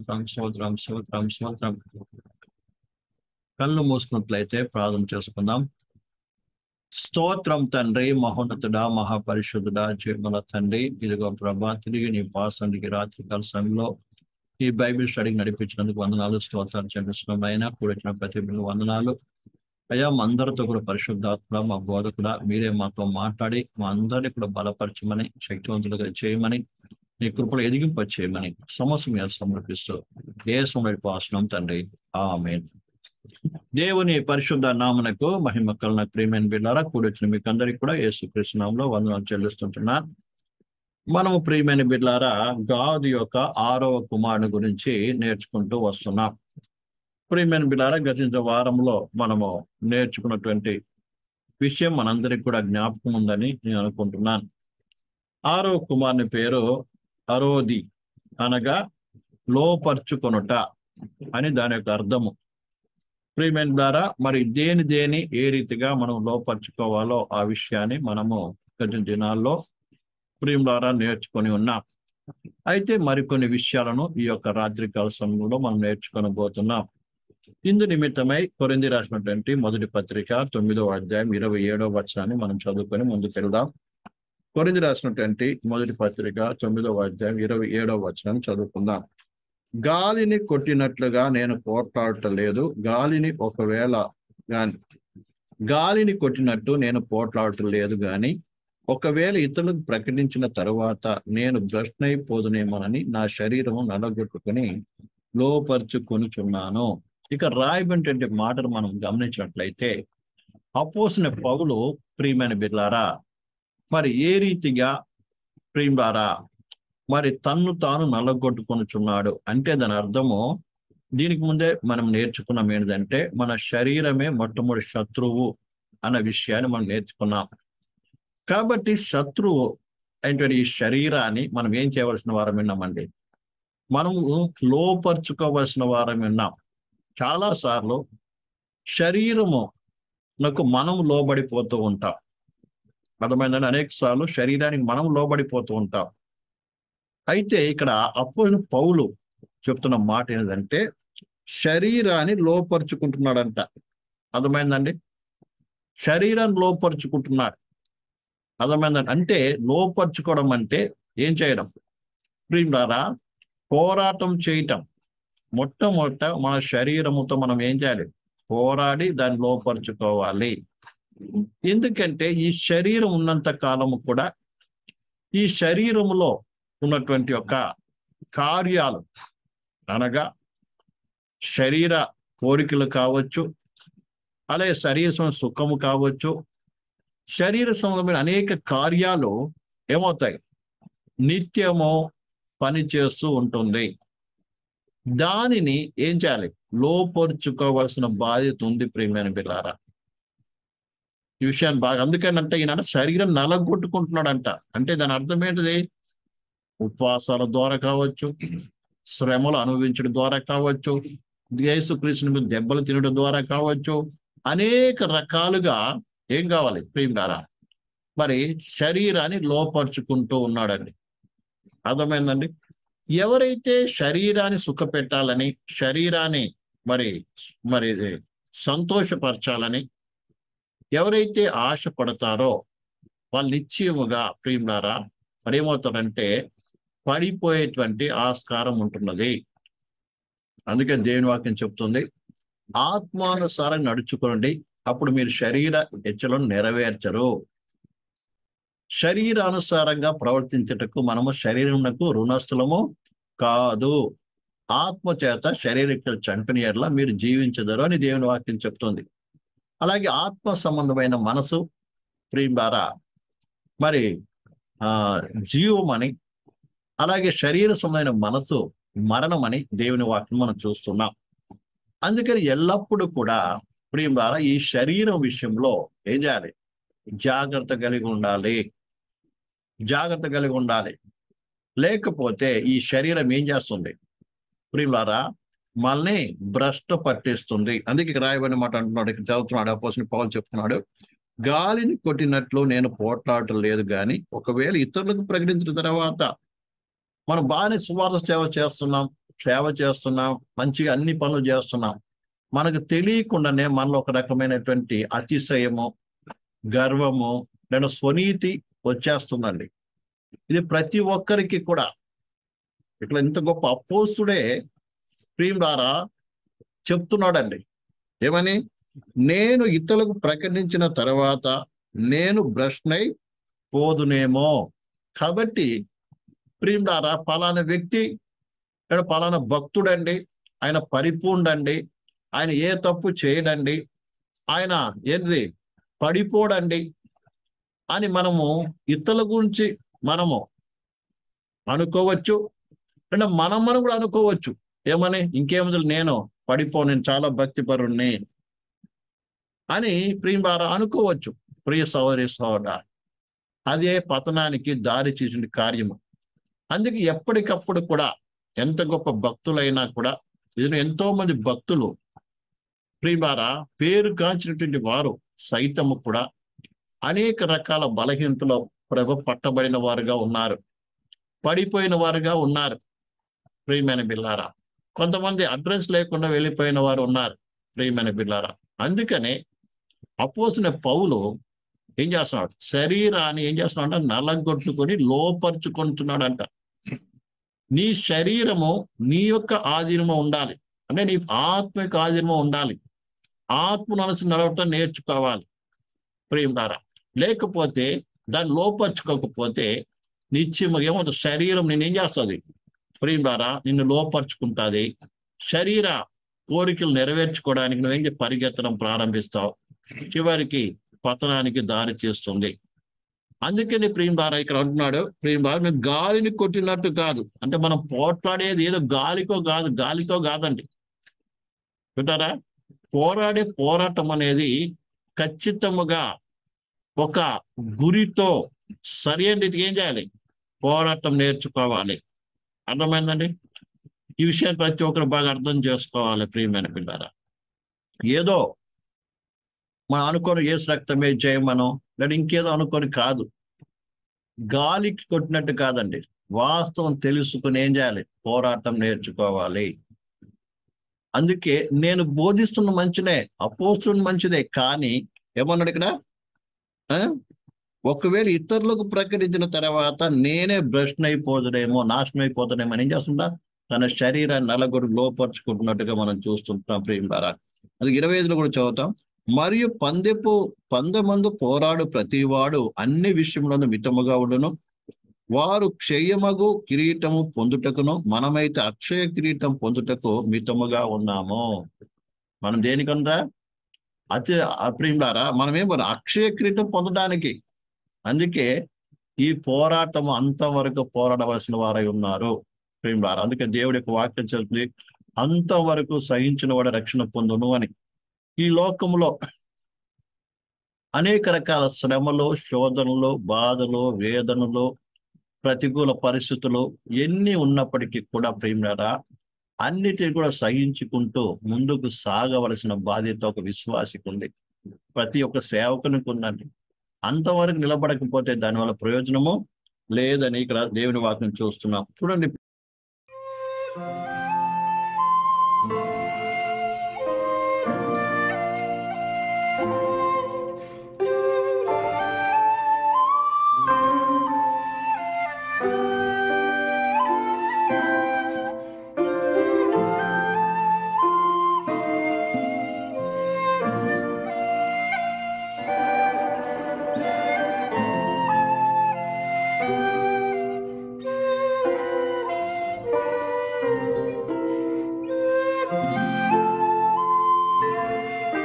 స్తోత్రం స్తోత్రం స్తోత్రం స్తోత్రం కళ్ళు మూసుకున్నట్లయితే ప్రార్థన చేసుకుందాం స్తోత్రం తండ్రి మహోన్నతుడా మహాపరిశుద్ధుడా జీవన తండ్రి ఇదిగో ప్రభా తిరిగి నీ పాసండికి రాత్రి కాల సమయంలో ఈ బైబిల్ స్టడీకి నడిపించినందుకు వందనాలు స్తోత్రాలు చెల్లిస్తున్నాం అయినా కూడిన ప్రతి బిడ్డకు వందనాలు అయ్యా మా అందరితో కూడా పరిశుద్ధాత్మ మా బోధకుడా మీరే మాతో మాట్లాడి మా అందరినీ కూడా బలపరచమని శక్తివంతులుగా చేయమని నీ కృపలు ఎదిగింప చేయమని సమస్య మీద సమర్పిస్తూ ఏ సమయ పాసనం తండ్రి ఆమె దేవుని పరిశుద్ధ నామనకు మహిమ కలన ప్రియమైన బిడ్డారా కూడొచ్చిన మీకు అందరికి కూడా యేసుకృష్ణ నామంలో వందనాలు చెల్లిస్తుంటున్నా మనము ప్రియమైన బిడ్లారా గాదు యొక్క ఆరవ కుమారుని గురించి నేర్చుకుంటూ వస్తున్నాం ప్రియమైన బిడ్డారా గతించే వారంలో మనము నేర్చుకున్నటువంటి విషయం మనందరికి కూడా జ్ఞాపకం ఉందని నేను అనుకుంటున్నాను ఆరవ కుమారుని పేరు అరోది అనగా లోపర్చుకొనుట అని దాని యొక్క అర్థము ప్రియమైన ద్వారా మరి దేని దేని ఏ రీతిగా మనం లోపరుచుకోవాలో ఆ విషయాన్ని మనము గత దినాల్లో ప్రియం ద్వారా నేర్చుకొని ఉన్నాం అయితే మరికొన్ని విషయాలను ఈ యొక్క రాత్రికాల సమయంలో మనం నేర్చుకొని పోతున్నాం ఇందు నిమిత్తమై కొరింది రాసినటువంటి మొదటి పత్రిక తొమ్మిదో అధ్యాయం ఇరవై ఏడో వచనాన్ని మనం చదువుకొని ముందుకు వెళ్దాం కొరింది రాసినటువంటి మొదటి పత్రిక తొమ్మిదో అధ్యాయం ఇరవై ఏడో వచనం చదువుకుందాం గాలిని కొట్టినట్లుగా నేను పోట్లాడటం లేదు గాలిని ఒకవేళ గాని గాలిని కొట్టినట్టు నేను పోట్లాడటం లేదు గాని ఒకవేళ ఇతరులకు ప్రకటించిన తరువాత నేను భ్రష్నైపోదునేమోనని నా శరీరం నలగొట్టుకుని లోపరుచుకొనుచున్నాను ఇక రాయబడినటువంటి మాటలు మనం గమనించినట్లయితే అపోసిన పౌలు ప్రియమైన బిడ్లారా మరి ఏ రీతిగా ప్రియులారా మరి తన్ను తాను నల్లగొట్టుకొనుచున్నాడు అంటే దాని అర్థము దీనికి ముందే మనం నేర్చుకున్నాం ఏంటంటే మన శరీరమే మొట్టమొదటి శత్రువు అన్న విషయాన్ని మనం నేర్చుకున్నాం కాబట్టి శత్రువు అయినటువంటి ఈ శరీరాన్ని మనం ఏం చేయవలసిన వారం విన్నామండి మనము లోపరుచుకోవలసిన వారం విన్నాం చాలా సార్లు శరీరము నాకు మనం లోబడిపోతూ ఉంటాం అర్థమైందని అనేక సార్లు శరీరానికి మనం లోబడిపోతూ ఉంటాం అయితే ఇక్కడ అప్పుడు పౌలు చెప్తున్న మాట ఏంటంటే శరీరాన్ని లోపరుచుకుంటున్నాడంట అర్థమైందండి శరీరాన్ని లోపరుచుకుంటున్నాడు అర్థమైందండి అంటే లోపరుచుకోవడం అంటే ఏం చేయడం ప్రియులారా పోరాటం చేయటం మొట్టమొదట మన శరీరముతో మనం ఏం చేయాలి పోరాడి దాన్ని లోపరుచుకోవాలి ఎందుకంటే ఈ శరీరం ఉన్నంత కాలము కూడా ఈ శరీరములో ఉన్నటువంటి యొక్క కార్యాలు అనగా శరీర కోరికలు కావచ్చు అలాగే శరీర సుఖము కావచ్చు శరీర సంబంధమైన అనేక కార్యాలు ఏమవుతాయి నిత్యము పని చేస్తూ ఉంటుంది దానిని ఏం చేయాలి లోపరుచుకోవాల్సిన బాధ్యత ఉంది ప్రియమైన పిల్లారా ఈ విషయాన్ని బాగా అందుకనంటే ఈయన శరీరం నలగొట్టుకుంటున్నాడంట అంటే దాని అర్థం ఏంటిది ఉపవాసాల ద్వారా కావచ్చు శ్రమలు అనుభవించడం ద్వారా కావచ్చు యేసుక్రీస్తుని మీద దెబ్బలు తినడం ద్వారా కావచ్చు అనేక రకాలుగా ఏం కావాలి ప్రియులారా మరి శరీరాన్ని లోపరుచుకుంటూ ఉన్నాడండి అర్థమైందండి ఎవరైతే శరీరాన్ని సుఖపెట్టాలని శరీరాన్ని మరి మరి సంతోషపరచాలని ఎవరైతే ఆశపడతారో వాళ్ళు నిశ్చయముగా ప్రియులారా మరి ఏమవుతారంటే పడిపోయేటువంటి ఆస్కారం ఉంటున్నది అందుకే దేవుని వాక్యం చెప్తుంది ఆత్మానుసారం నడుచుకోండి అప్పుడు మీరు శరీర హెచ్చలను నెరవేర్చరు శరీరానుసారంగా ప్రవర్తించటకు మనము శరీరమునకు రుణస్థులము కాదు ఆత్మ చేత శరీరక్తులు చంపినయర్లా మీరు జీవించదరు అని దేవుని వాక్యం చెప్తుంది అలాగే ఆత్మ సంబంధమైన మనసు ప్రియులారా మరి ఆ జీవమని అలాగే శరీర సంబంధమైన మనసు మరణమని దేవుని వాక్యం మనం చూస్తున్నాం అందుకని ఎల్లప్పుడూ కూడా ప్రియం ద్వారా ఈ శరీరం విషయంలో ఏం చేయాలి జాగ్రత్త కలిగి ఉండాలి జాగ్రత్త కలిగి ఉండాలి లేకపోతే ఈ శరీరం ఏం చేస్తుంది ప్రియులారా మనల్ని భ్రష్ట పట్టిస్తుంది అందుకే ఇక్కడ రాయబడిన మాట అంటున్నాడు ఇక్కడ చదువుతున్నాడు అపోసిన పౌలు చెప్తున్నాడు గాలిని కొట్టినట్లు నేను పోట్లాడటం లేదు కానీ ఒకవేళ ఇతరులకు ప్రకటించిన తర్వాత మనం బాగానే సువార్త సేవ చేస్తున్నాం సేవ చేస్తున్నాం మంచిగా అన్ని పనులు చేస్తున్నాం మనకు తెలియకుండానే మనలో ఒక రకమైనటువంటి అతిశయము గర్వము లేదా స్వనీతి వచ్చేస్తుందండి ఇది ప్రతి ఒక్కరికి కూడా ఇక్కడ ఇంత గొప్ప అపోస్తుడే ప్రియం ద్వారా చెప్తున్నాడండి ఏమని నేను ఇతరులకు ప్రకటించిన తర్వాత నేను భ్రష్నై పోదునేమో కాబట్టి ప్రియం ద్వారా పలానా వ్యక్తి లేదా పలానా భక్తుడండి ఆయన పరిపూర్ణండి ఆయన ఏ తప్పు చేయడండి ఆయన ఏంటిది పడిపోడండి అని మనము ఇతరుల గురించి మనము అనుకోవచ్చు అంటే మనం మనం కూడా అనుకోవచ్చు ఏమని ఇంకేముంది నేను పడిపో నేను చాలా భక్తిపరుణ్ణి అని ప్రియంబార అనుకోవచ్చు ప్రియ సౌరి సోడ అదే పతనానికి దారి చేసిన కార్యము అందుకే ఎప్పటికప్పుడు కూడా ఎంత గొప్ప భక్తులైనా కూడా ఇది ఎంతో మంది భక్తులు ప్రియంబార పేరు కాంచినటువంటి వారు సైతము కూడా అనేక రకాల బలహీనతలో ప్రభు పట్టబడిన వారుగా ఉన్నారు పడిపోయిన వారుగా ఉన్నారు ప్రియమైన బిల్లారా కొంతమంది అడ్రస్ లేకుండా వెళ్ళిపోయిన వారు ఉన్నారు ప్రియమైన బిల్లారా అందుకనే అపోసిన పౌలు ఏం చేస్తున్నాడు శరీరాన్ని ఏం చేస్తున్నాడు అంటే నలగొట్టుకొని లోపరుచుకుంటున్నాడంట నీ శరీరము నీ యొక్క ఆధీనము ఉండాలి అంటే నీ ఆత్మిక ఆధీనము ఉండాలి ఆత్మ మనసు నడవటం నేర్చుకోవాలి ప్రేమ ద్వారా లేకపోతే దాన్ని లోపరుచుకోకపోతే నిత్యము ఏమవుతుంది శరీరం నేను ఏం చేస్తుంది ప్రేమ ద్వారా నిన్ను లోపరుచుకుంటుంది శరీర కోరికలు నెరవేర్చుకోవడానికి నువ్వేం చేసి పరిగెత్తడం ప్రారంభిస్తావు చివరికి పతనానికి దారి చేస్తుంది అందుకని ప్రేమ ద్వారా ఇక్కడ అంటున్నాడు ప్రేమ ద్వారా మేము గాలిని కొట్టినట్టు కాదు అంటే మనం పోట్లాడేది ఏదో గాలికో కాదు గాలితో కాదండి వింటారా పోరాడే పోరాటం అనేది ఖచ్చితముగా ఒక గురితో సరైన రీతికి ఏం చేయాలి పోరాటం నేర్చుకోవాలి అర్థమైందండి ఈ విషయాన్ని ప్రతి ఒక్కరు బాగా అర్థం చేసుకోవాలి ప్రియమైన పిల్లరా ఏదో మనం అనుకోని ఏసు రక్తమే చేయమనం లేదా ఇంకేదో అనుకొని కాదు గాలికి కొట్టినట్టు కాదండి వాస్తవం తెలుసుకుని ఏం చేయాలి పోరాటం నేర్చుకోవాలి అందుకే నేను బోధిస్తున్న మంచినే అపోస్తున్న మంచిదే కానీ ఏమన్నాడు ఇక్కడ ఆ? ఒకవేళ ఇతరులకు ప్రకటించిన తర్వాత నేనే భ్రష్ణ అయిపోతుడేమో నాశనం అయిపోతాడేమో అని ఏం చేస్తుంటా తన శరీరాన్ని నలగొడు లోపరుచుకుంటున్నట్టుగా మనం చూస్తుంటాం ప్రేమ ద్వారా అది ఇరవై ఐదులో కూడా చదువుతాం మరియు పందెపు పందెమందు పోరాడు ప్రతివాడు అన్ని విషయములను మితముగా ఉండును వారు క్షయమగు కిరీటము పొందుటకును మనమైతే అక్షయ కిరీటం పొందుటకు మితముగా ఉన్నాము మనం దేనికందా అతి అప్రియులారా మనం ఏం పని అక్షయ కిరీటం పొందడానికి అందుకే ఈ పోరాటం అంతవరకు పోరాడవలసిన వారై ఉన్నారు ప్రియులారా అందుకే దేవుడి యొక్క వాక్యం చెప్తుంది అంతవరకు సహించిన వాడు రక్షణ పొందును అని ఈ లోకంలో అనేక రకాల శ్రమలు శోధనలు బాధలు వేదనలు ప్రతికూల పరిస్థితులు ఎన్ని ఉన్నప్పటికీ కూడా ప్రేమరా అన్నిటిని కూడా సహించుకుంటూ ముందుకు సాగవలసిన బాధ్యత ఒక విశ్వాసికి ఉంది ప్రతి ఒక్క సేవకునికి ఉందండి అంతవరకు నిలబడకపోతే దానివల్ల ప్రయోజనము లేదని ఇక్కడ దేవుని వాక్యం చూస్తున్నాం చూడండి